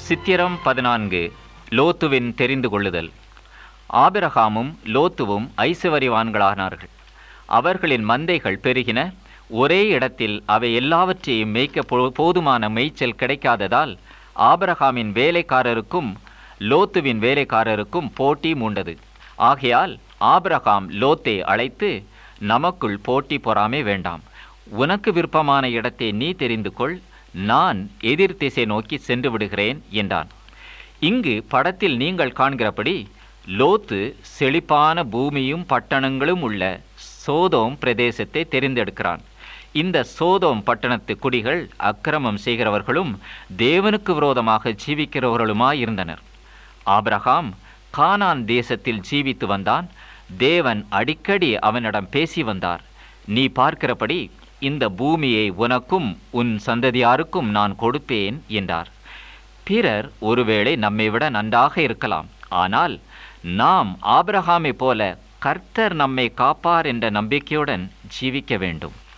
சித்திரம் பதினான்கு லோத்துவின் தெரிந்து கொள்ளுதல் ஆபிரகாமும் லோத்துவும் ஐசுவரிவான்களானார்கள் அவர்களின் மந்தைகள் பெருகின ஒரே இடத்தில் அவை எல்லாவற்றையும் மேய்க்க போ- போதுமான மேய்ச்சல் கிடைக்காததால் ஆபிரகாமின் வேலைக்காரருக்கும் லோத்துவின் வேலைக்காரருக்கும் போட்டி மூண்டது ஆகையால் ஆபிரகாம் லோத்தை அழைத்து நமக்குள் போட்டி பொறாமை வேண்டாம் உனக்கு விருப்பமான இடத்தை நீ தெரிந்து கொள் நான் எதிர் திசை நோக்கி சென்று விடுகிறேன் என்றான் இங்கு படத்தில் நீங்கள் காண்கிறபடி லோத்து செழிப்பான பூமியும் பட்டணங்களும் உள்ள சோதோம் பிரதேசத்தை தெரிந்தெடுக்கிறான் இந்த சோதோம் பட்டணத்து குடிகள் அக்கிரமம் செய்கிறவர்களும் தேவனுக்கு விரோதமாக ஜீவிக்கிறவர்களுமாயிருந்தனர் ஆபிரகாம் கானான் தேசத்தில் ஜீவித்து வந்தான் தேவன் அடிக்கடி அவனிடம் பேசி வந்தார் நீ பார்க்கிறபடி இந்த பூமியை உனக்கும் உன் சந்ததியாருக்கும் நான் கொடுப்பேன் என்றார் பிறர் ஒருவேளை நம்மை விட நன்றாக இருக்கலாம் ஆனால் நாம் ஆபிரகாமை போல கர்த்தர் நம்மை காப்பார் என்ற நம்பிக்கையுடன் ஜீவிக்க வேண்டும்